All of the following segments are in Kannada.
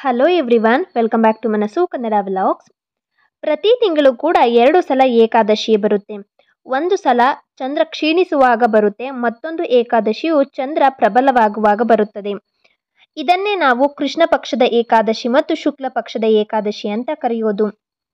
hello everyone welcome back to Manassu Kannada vlogs ಪ್ರತಿ ತಿಂಗಳು ಕೂಡ ಎರಡು ಸಲ ಏಕಾದಶಿ ಬರುತ್ತೆ ಒಂದು ಸಲ ಚಂದ್ರ ಕ್ಷೀಣಿಸುವಾಗ ಬರುತ್ತೆ ಮತ್ತೊಂದು ಏಕಾದಶಿಯು ಚಂದ್ರ ಪ್ರಬಲವಾಗುವಾಗ ಬರುತ್ತದೆ ಇದನ್ನೇ ನಾವು ಕೃಷ್ಣ ಪಕ್ಷದ ಏಕಾದಶಿ ಮತ್ತು ಶುಕ್ಲ ಪಕ್ಷದ ಏಕಾದಶಿ ಅಂತ ಕರೆಯೋದು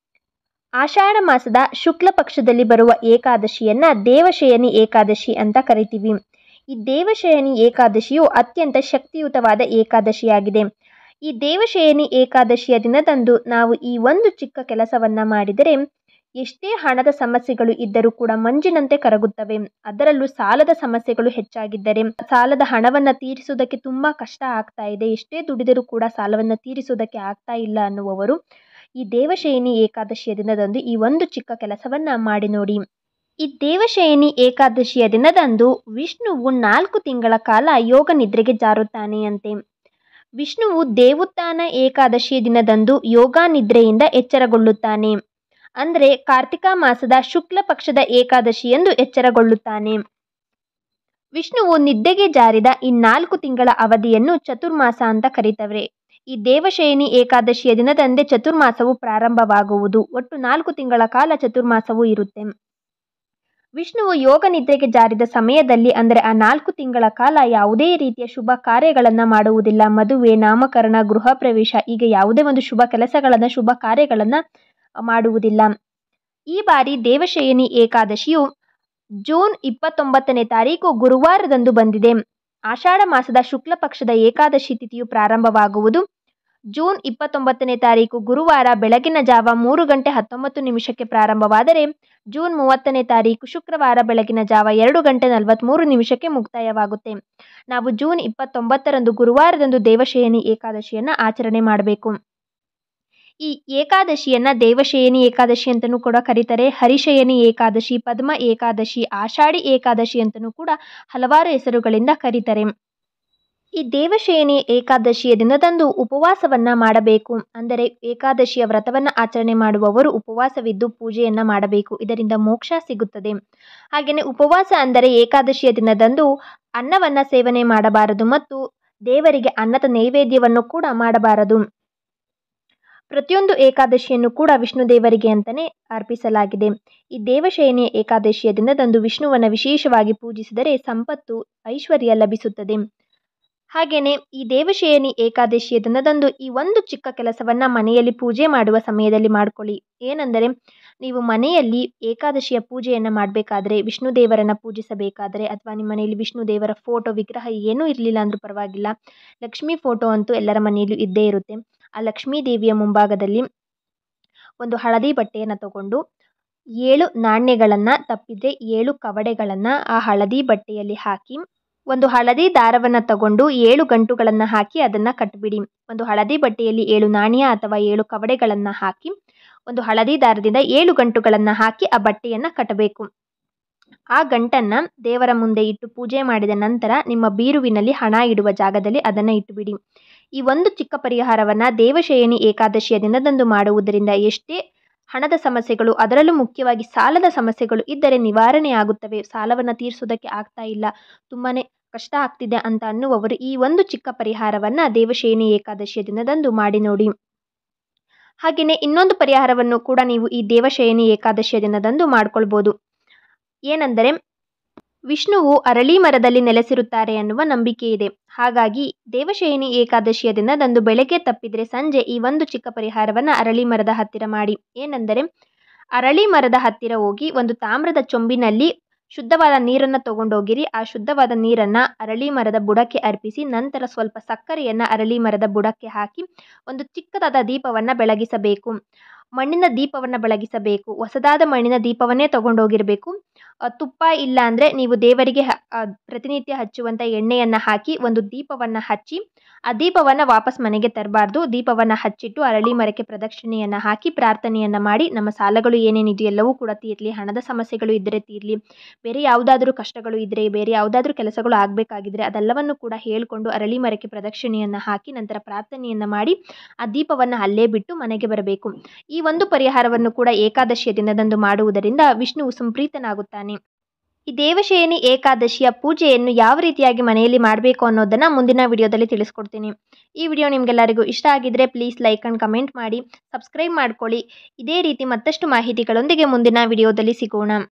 ಆಷಾಢ ಮಾಸದ ಶುಕ್ಲ ಪಕ್ಷದಲ್ಲಿ ಬರುವ ಏಕಾದಶಿಯನ್ನ ದೇವಶಯನಿ ಏಕಾದಶಿ ಅಂತ ಕರಿತೀವಿ ಈ ದೇವಶಯನಿ ಏಕಾದಶಿಯು ಅತ್ಯಂತ ಶಕ್ತಿಯುತವಾದ ಏಕಾದಶಿಯಾಗಿದೆ ಈ ದೇವಶಯನಿ ಏಕಾದಶಿಯ ದಿನದಂದು ನಾವು ಈ ಒಂದು ಚಿಕ್ಕ ಕೆಲಸವನ್ನ ಮಾಡಿದರೆ ಎಷ್ಟೇ ಹಣದ ಸಮಸ್ಯೆಗಳು ಇದ್ದರೂ ಕೂಡ ಮಂಜಿನಂತೆ ಕರಗುತ್ತವೆ ಅದರಲ್ಲೂ ಸಾಲದ ಸಮಸ್ಯೆಗಳು ಹೆಚ್ಚಾಗಿದ್ದರೆ ಸಾಲದ ಹಣವನ್ನ ತೀರಿಸುವುದಕ್ಕೆ ತುಂಬಾ ಕಷ್ಟ ಆಗ್ತಾ ಇದೆ ಎಷ್ಟೇ ದುಡಿದರೂ ಕೂಡ ಸಾಲವನ್ನ ತೀರಿಸುವುದಕ್ಕೆ ಆಗ್ತಾ ಇಲ್ಲ ಅನ್ನುವವರು ಈ ದೇವಶಯನಿ ಏಕಾದಶಿಯ ದಿನದಂದು ಈ ಒಂದು ಚಿಕ್ಕ ಕೆಲಸವನ್ನ ಮಾಡಿ ನೋಡಿ ಈ ದೇವಶಯನಿ ಏಕಾದಶಿಯ ದಿನದಂದು ವಿಷ್ಣುವು ನಾಲ್ಕು ತಿಂಗಳ ಕಾಲ ಯೋಗ ನಿದ್ರೆಗೆ ಜಾರುತ್ತಾನೆಯಂತೆ ವಿಷ್ಣುವು ದೇವುತ್ಥಾನ ಏಕಾದಶಿಯ ದಿನದಂದು ಯೋಗ ನಿದ್ರೆಯಿಂದ ಎಚ್ಚರಗೊಳ್ಳುತ್ತಾನೆ ಅಂದರೆ ಕಾರ್ತಿಕ ಮಾಸದ ಶುಕ್ಲ ಪಕ್ಷದ ಏಕಾದಶಿಯಂದು ಎಚ್ಚರಗೊಳ್ಳುತ್ತಾನೆ ವಿಷ್ಣುವು ನಿದ್ದೆಗೆ ಜಾರಿದ ಈ ನಾಲ್ಕು ತಿಂಗಳ ಅವಧಿಯನ್ನು ಚತುರ್ಮಾಸ ಅಂತ ಕರೀತವೆ ಈ ದೇವಶಯನಿ ಏಕಾದಶಿಯ ದಿನದಂದೇ ಚತುರ್ಮಾಸವು ಪ್ರಾರಂಭವಾಗುವುದು ಒಟ್ಟು ನಾಲ್ಕು ತಿಂಗಳ ಕಾಲ ಚತುರ್ಮಾಸವು ಇರುತ್ತೆ ವಿಷ್ಣುವು ಯೋಗ ನಿದ್ರೆಗೆ ಜಾರಿದ ಸಮಯದಲ್ಲಿ ಅಂದರೆ ಆ ನಾಲ್ಕು ತಿಂಗಳ ಕಾಲ ಯಾವುದೇ ರೀತಿಯ ಶುಭ ಕಾರ್ಯಗಳನ್ನು ಮಾಡುವುದಿಲ್ಲ ಮದುವೆ ನಾಮಕರಣ ಗೃಹ ಪ್ರವೇಶ ಈಗ ಯಾವುದೇ ಒಂದು ಶುಭ ಕೆಲಸಗಳನ್ನು ಶುಭ ಕಾರ್ಯಗಳನ್ನು ಮಾಡುವುದಿಲ್ಲ ಈ ಬಾರಿ ದೇವಶಯನಿ ಏಕಾದಶಿಯು ಜೂನ್ ಇಪ್ಪತ್ತೊಂಬತ್ತನೇ ತಾರೀಕು ಗುರುವಾರದಂದು ಬಂದಿದೆ ಆಷಾಢ ಮಾಸದ ಶುಕ್ಲ ಪಕ್ಷದ ಏಕಾದಶಿ ತಿಥಿಯು ಪ್ರಾರಂಭವಾಗುವುದು ಜೂನ್ ಇಪ್ಪತ್ತೊಂಬತ್ತನೇ ತಾರೀಕು ಗುರುವಾರ ಬೆಳಗಿನ ಜಾವ ಮೂರು ಗಂಟೆ ಹತ್ತೊಂಬತ್ತು ನಿಮಿಷಕ್ಕೆ ಪ್ರಾರಂಭವಾದರೆ ಜೂನ್ ಮೂವತ್ತನೇ ತಾರೀಕು ಶುಕ್ರವಾರ ಬೆಳಗಿನ ಜಾವ ಎರಡು ಗಂಟೆ ನಲವತ್ತ್ಮೂರು ನಿಮಿಷಕ್ಕೆ ಮುಕ್ತಾಯವಾಗುತ್ತೆ ನಾವು ಜೂನ್ ಇಪ್ಪತ್ತೊಂಬತ್ತರಂದು ಗುರುವಾರದಂದು ದೇವಶಯನಿ ಏಕಾದಶಿಯನ್ನು ಆಚರಣೆ ಮಾಡಬೇಕು ಈ ಏಕಾದಶಿಯನ್ನ ದೇವಶಯನಿ ಏಕಾದಶಿ ಅಂತಲೂ ಕೂಡ ಕರೀತಾರೆ ಹರಿಶಯನಿ ಏಕಾದಶಿ ಪದ್ಮ ಏಕಾದಶಿ ಆಷಾಢಿ ಏಕಾದಶಿ ಅಂತಲೂ ಕೂಡ ಹಲವಾರು ಹೆಸರುಗಳಿಂದ ಕರೀತಾರೆ ಈ ದೇವಶಯನಿ ಏಕಾದಶಿಯ ದಿನದಂದು ಉಪವಾಸವನ್ನ ಮಾಡಬೇಕು ಅಂದರೆ ಏಕಾದಶಿಯ ವ್ರತವನ್ನು ಆಚರಣೆ ಮಾಡುವವರು ಉಪವಾಸವಿದ್ದು ಪೂಜೆಯನ್ನ ಮಾಡಬೇಕು ಇದರಿಂದ ಮೋಕ್ಷ ಸಿಗುತ್ತದೆ ಹಾಗೆಯೇ ಉಪವಾಸ ಅಂದರೆ ಏಕಾದಶಿಯ ದಿನದಂದು ಅನ್ನವನ್ನ ಸೇವನೆ ಮಾಡಬಾರದು ಮತ್ತು ದೇವರಿಗೆ ಅನ್ನದ ನೈವೇದ್ಯವನ್ನು ಕೂಡ ಮಾಡಬಾರದು ಪ್ರತಿಯೊಂದು ಏಕಾದಶಿಯನ್ನು ಕೂಡ ವಿಷ್ಣು ದೇವರಿಗೆ ಅಂತಲೇ ಅರ್ಪಿಸಲಾಗಿದೆ ಈ ದೇವಶಯನಿ ಏಕಾದಶಿಯ ದಿನದಂದು ವಿಷ್ಣುವನ್ನು ವಿಶೇಷವಾಗಿ ಪೂಜಿಸಿದರೆ ಸಂಪತ್ತು ಐಶ್ವರ್ಯ ಲಭಿಸುತ್ತದೆ ಹಾಗೆಯೇ ಈ ದೇವಶಯನಿ ಏಕಾದಶಿಯ ದಿನದಂದು ಈ ಒಂದು ಚಿಕ್ಕ ಕೆಲಸವನ್ನು ಮನೆಯಲ್ಲಿ ಪೂಜೆ ಮಾಡುವ ಸಮಯದಲ್ಲಿ ಮಾಡಿಕೊಳ್ಳಿ ಏನೆಂದರೆ ನೀವು ಮನೆಯಲ್ಲಿ ಏಕಾದಶಿಯ ಪೂಜೆಯನ್ನು ಮಾಡಬೇಕಾದ್ರೆ ವಿಷ್ಣು ದೇವರನ್ನು ಪೂಜಿಸಬೇಕಾದರೆ ಅಥವಾ ನಿಮ್ಮ ಮನೆಯಲ್ಲಿ ವಿಷ್ಣು ದೇವರ ಫೋಟೋ ವಿಗ್ರಹ ಏನೂ ಇರಲಿಲ್ಲ ಅಂದರೂ ಪರವಾಗಿಲ್ಲ ಲಕ್ಷ್ಮೀ ಫೋಟೋ ಅಂತೂ ಎಲ್ಲರ ಮನೆಯಲ್ಲೂ ಇದ್ದೇ ಇರುತ್ತೆ ಆ ಲಕ್ಷ್ಮೀ ದೇವಿಯ ಮುಂಭಾಗದಲ್ಲಿ ಒಂದು ಹಳದಿ ಬಟ್ಟೆಯನ್ನು ತಗೊಂಡು ಏಳು ನಾಣ್ಯಗಳನ್ನು ತಪ್ಪಿದ್ರೆ ಏಳು ಕವಡೆಗಳನ್ನು ಆ ಹಳದಿ ಬಟ್ಟೆಯಲ್ಲಿ ಹಾಕಿ ಒಂದು ಹಳದಿ ದಾರವನ್ನು ತಗೊಂಡು ಏಳು ಗಂಟುಗಳನ್ನು ಹಾಕಿ ಅದನ್ನು ಕಟ್ಟಿಬಿಡಿ ಒಂದು ಹಳದಿ ಬಟ್ಟೆಯಲ್ಲಿ ಏಳು ನಾಣ್ಯ ಅಥವಾ ಏಳು ಕವಡೆಗಳನ್ನು ಹಾಕಿ ಒಂದು ಹಳದಿ ದಾರದಿಂದ ಏಳು ಗಂಟುಗಳನ್ನು ಹಾಕಿ ಆ ಬಟ್ಟೆಯನ್ನು ಕಟ್ಟಬೇಕು ಆ ಗಂಟನ್ನು ದೇವರ ಮುಂದೆ ಇಟ್ಟು ಪೂಜೆ ಮಾಡಿದ ನಂತರ ನಿಮ್ಮ ಬೀರುವಿನಲ್ಲಿ ಹಣ ಇಡುವ ಜಾಗದಲ್ಲಿ ಅದನ್ನು ಇಟ್ಟುಬಿಡಿ ಈ ಒಂದು ಚಿಕ್ಕ ಪರಿಹಾರವನ್ನು ದೇವಶಯನಿ ಏಕಾದಶಿಯ ದಿನದಂದು ಮಾಡುವುದರಿಂದ ಎಷ್ಟೇ ಹಣದ ಸಮಸ್ಯೆಗಳು ಅದರಲ್ಲೂ ಮುಖ್ಯವಾಗಿ ಸಾಲದ ಸಮಸ್ಯೆಗಳು ಇದ್ದರೆ ನಿವಾರಣೆ ಆಗುತ್ತವೆ ಸಾಲವನ್ನು ತೀರಿಸೋದಕ್ಕೆ ಆಗ್ತಾ ಇಲ್ಲ ತುಂಬಾ ಕಷ್ಟ ಆಗ್ತಿದೆ ಅಂತ ಅನ್ನುವವರು ಈ ಒಂದು ಚಿಕ್ಕ ಪರಿಹಾರವನ್ನು ದೇವಶಯನಿ ಏಕಾದಶಿಯ ದಿನದಂದು ಮಾಡಿ ನೋಡಿ ಹಾಗೆಯೇ ಇನ್ನೊಂದು ಪರಿಹಾರವನ್ನು ಕೂಡ ನೀವು ಈ ದೇವಶಯನಿ ಏಕಾದಶಿಯ ದಿನದಂದು ಮಾಡ್ಕೊಳ್ಬೋದು ಏನೆಂದರೆ ವಿಷ್ಣುವು ಅರಳಿ ಮರದಲ್ಲಿ ನೆಲೆಸಿರುತ್ತಾರೆ ಅನ್ನುವ ನಂಬಿಕೆ ಇದೆ ಹಾಗಾಗಿ ದೇವಶಯನಿ ಏಕಾದಶಿಯ ದಿನದಂದು ಬೆಳಗ್ಗೆ ತಪ್ಪಿದ್ರೆ ಸಂಜೆ ಈ ಒಂದು ಚಿಕ್ಕ ಪರಿಹಾರವನ್ನು ಅರಳಿ ಮರದ ಹತ್ತಿರ ಮಾಡಿ ಏನೆಂದರೆ ಅರಳಿ ಮರದ ಹತ್ತಿರ ಹೋಗಿ ಒಂದು ತಾಮ್ರದ ಚೊಂಬಿನಲ್ಲಿ ಶುದ್ಧವಾದ ನೀರನ್ನು ತಗೊಂಡೋಗಿರಿ ಆ ಶುದ್ಧವಾದ ನೀರನ್ನು ಅರಳಿ ಮರದ ಬುಡಕ್ಕೆ ಅರ್ಪಿಸಿ ನಂತರ ಸ್ವಲ್ಪ ಸಕ್ಕರೆಯನ್ನು ಅರಳಿ ಮರದ ಬುಡಕ್ಕೆ ಹಾಕಿ ಒಂದು ಚಿಕ್ಕದಾದ ದೀಪವನ್ನು ಬೆಳಗಿಸಬೇಕು ಮಣ್ಣಿನ ದೀಪವನ್ನು ಬೆಳಗಿಸಬೇಕು ಹೊಸದಾದ ಮಣ್ಣಿನ ದೀಪವನ್ನೇ ತಗೊಂಡೋಗಿರಬೇಕು ತುಪ್ಪ ಇಲ್ಲ ಅಂದರೆ ನೀವು ದೇವರಿಗೆ ಪ್ರತಿನಿತ್ಯ ಹಚ್ಚುವಂಥ ಎಣ್ಣೆಯನ್ನು ಹಾಕಿ ಒಂದು ದೀಪವನ್ನು ಹಚ್ಚಿ ಆ ದೀಪವನ್ನು ವಾಪಸ್ ಮನೆಗೆ ತರಬಾರ್ದು ದೀಪವನ್ನು ಹಚ್ಚಿಟ್ಟು ಅರಳಿ ಮರಕ್ಕೆ ಪ್ರದಕ್ಷಿಣೆಯನ್ನು ಹಾಕಿ ಪ್ರಾರ್ಥನೆಯನ್ನು ಮಾಡಿ ನಮ್ಮ ಸಾಲಗಳು ಏನೇನಿದೆ ಎಲ್ಲವೂ ಕೂಡ ತೀರಲಿ ಹಣದ ಸಮಸ್ಯೆಗಳು ಇದ್ದರೆ ತೀರಲಿ ಬೇರೆ ಯಾವುದಾದ್ರೂ ಕಷ್ಟಗಳು ಇದ್ದರೆ ಬೇರೆ ಯಾವುದಾದ್ರೂ ಕೆಲಸಗಳು ಆಗಬೇಕಾಗಿದ್ರೆ ಅದೆಲ್ಲವನ್ನು ಕೂಡ ಹೇಳಿಕೊಂಡು ಅರಳಿ ಮರಕ್ಕೆ ಪ್ರದಕ್ಷಿಣೆಯನ್ನು ಹಾಕಿ ನಂತರ ಪ್ರಾರ್ಥನೆಯನ್ನು ಮಾಡಿ ಆ ದೀಪವನ್ನು ಅಲ್ಲೇ ಬಿಟ್ಟು ಮನೆಗೆ ಬರಬೇಕು ಈ ಒಂದು ಪರಿಹಾರವನ್ನು ಕೂಡ ಏಕಾದಶಿಯ ದಿನದಂದು ಮಾಡುವುದರಿಂದ ವಿಷ್ಣುವು ಸಂಪ್ರೀತನಾಗುತ್ತಾನೆ ಈ ದೇವಶಯನಿ ಏಕಾದಶಿಯ ಪೂಜೆಯನ್ನು ಯಾವ ರೀತಿಯಾಗಿ ಮನೆಯಲ್ಲಿ ಮಾಡಬೇಕು ಅನ್ನೋದನ್ನು ಮುಂದಿನ ವಿಡಿಯೋದಲ್ಲಿ ತಿಳಿಸ್ಕೊಡ್ತೀನಿ ಈ ವಿಡಿಯೋ ನಿಮಗೆಲ್ಲರಿಗೂ ಇಷ್ಟ ಆಗಿದ್ದರೆ ಪ್ಲೀಸ್ ಲೈಕ್ ಆ್ಯಂಡ್ ಕಮೆಂಟ್ ಮಾಡಿ ಸಬ್ಸ್ಕ್ರೈಬ್ ಮಾಡ್ಕೊಳ್ಳಿ ಇದೇ ರೀತಿ ಮತ್ತಷ್ಟು ಮಾಹಿತಿಗಳೊಂದಿಗೆ ಮುಂದಿನ ವಿಡಿಯೋದಲ್ಲಿ ಸಿಗೋಣ